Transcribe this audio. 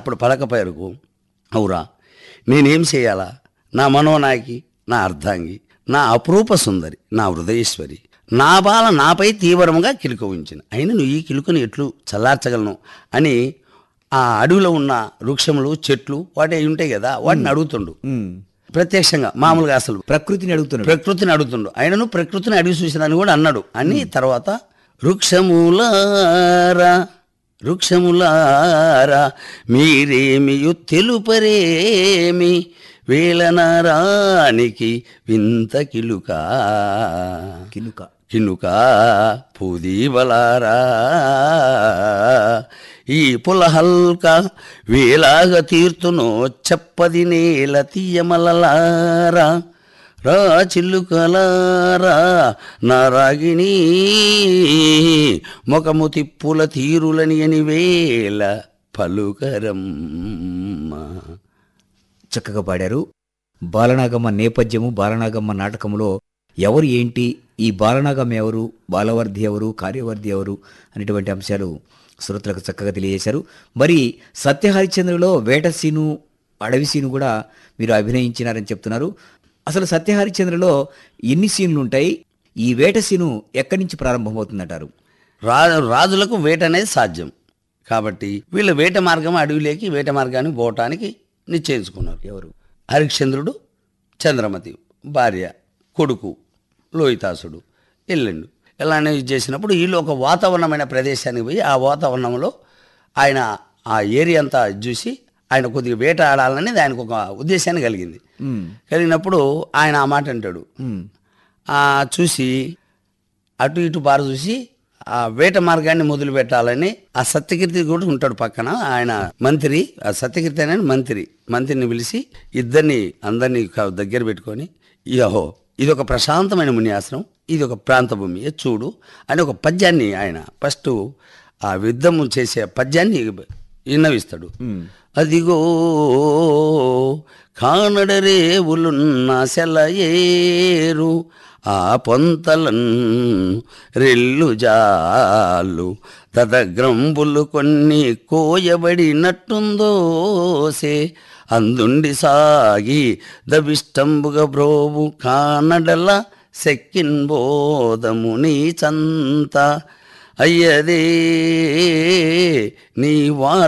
ఇప్పుడు పలక పేరుకు అవురా నేనేం చేయాలా నా మనోనాయకి నా అర్ధాంగి నా అపురూప సుందరి నా హృదయేశ్వరి నా బాల నాపై తీవ్రంగా కిలుక ఉంచిన అయినా నువ్వు ఈ కిలుకను ఎట్లు చల్లార్చగలను అని ఆ అడవిలో ఉన్న వృక్షములు చెట్లు వాటి అవి ఉంటాయి కదా వాటిని అడుగుతుండు ఉమ్. ప్రత్యక్షంగా మామూలుగా అసలు ప్రకృతిని అడుగుతున్నాడు ప్రకృతిని అడుగుతుండు ఆయనను ప్రకృతిని అడిగి చూసినని కూడా అన్నాడు అని తర్వాత వృక్షములారా వృక్షములారా మీరేమియు తెలుపరేమి వేళనారానికి వింత కిలుకా కినుక కినుక పుదీవలారా ఈ పులహల్క వేలాగ తీర్తునో చెప్పది నేల తీయమలలారా రా చిల్లుకలారా నారాగిణి ముఖము తిప్పుల తీరులని అని వేల పలుకరమ్మ చక్కగా పాడారు బాలనాగమ్మ నేపథ్యము బాలనాగమ్మ నాటకములో ఎవరు ఏంటి ఈ బాలనాగమ్మ ఎవరు బాలవర్ధి ఎవరు కార్యవర్ధి ఎవరు అనేటువంటి అంశాలు శ్రోతలకు చక్కగా తెలియజేశారు మరి సత్యహరిచంద్రులో వేట సీను అడవి సీను కూడా మీరు అభినయించినారని చెప్తున్నారు అసలు సత్యహరిచంద్రలో ఎన్ని సీన్లు ఉంటాయి ఈ వేట సీను ఎక్కడి నుంచి ప్రారంభమవుతుందంటారు రా రాజులకు వేట అనేది సాధ్యం కాబట్టి వీళ్ళ వేట మార్గం అడవిలోకి వేట మార్గానికి పోవటానికి నిశ్చయించుకున్నారు ఎవరు హరిశ్చంద్రుడు చంద్రమతి భార్య కొడుకు లోహితాసుడు వెళ్ళిండు ఇలానే ఇది చేసినప్పుడు వీళ్ళు ఒక వాతావరణమైన ప్రదేశానికి పోయి ఆ వాతావరణంలో ఆయన ఆ ఏరియా అంతా చూసి ఆయన కొద్దిగా వేట ఆడాలనేది ఆయనకు ఒక ఉద్దేశాన్ని కలిగింది ఉమ్, కలిగినప్పుడు ఆయన ఆ మాట అంటాడు ఉమ్, ఆ చూసి అటు ఇటు బార చూసి ఆ వేట మార్గాన్ని మొదలు పెట్టాలని ఆ సత్యకీర్తి కూడా ఉంటాడు పక్కన ఆయన మంత్రి ఆ సత్యకీర్తి అనే మంత్రి మంత్రిని పిలిచి ఇద్దరిని అందరినీ క- దగ్గర పెట్టుకొని యహో ఇది ఒక ప్రశాంతమైన మునియాసనం ఇది ఒక ప్రాంత భూమి ఇది చూడు అని ఒక పద్యాన్ని ఆయన ఫస్ట్ ఆ యుద్ధము చేసే పద్యాన్ని విన్నవిస్తాడు అదిగో కానడరేవులున్న సెలయేరు ఆ పొంతలన్ రెల్లు జాలు తదగ్రంబులు కొన్ని కోయబడినట్టుందోసే అందుండి సాగి దవిష్టంబుగ బ్రోవు కానడల సెక్కిన్ బోధము నీ చంత అయ్యదే నీ వా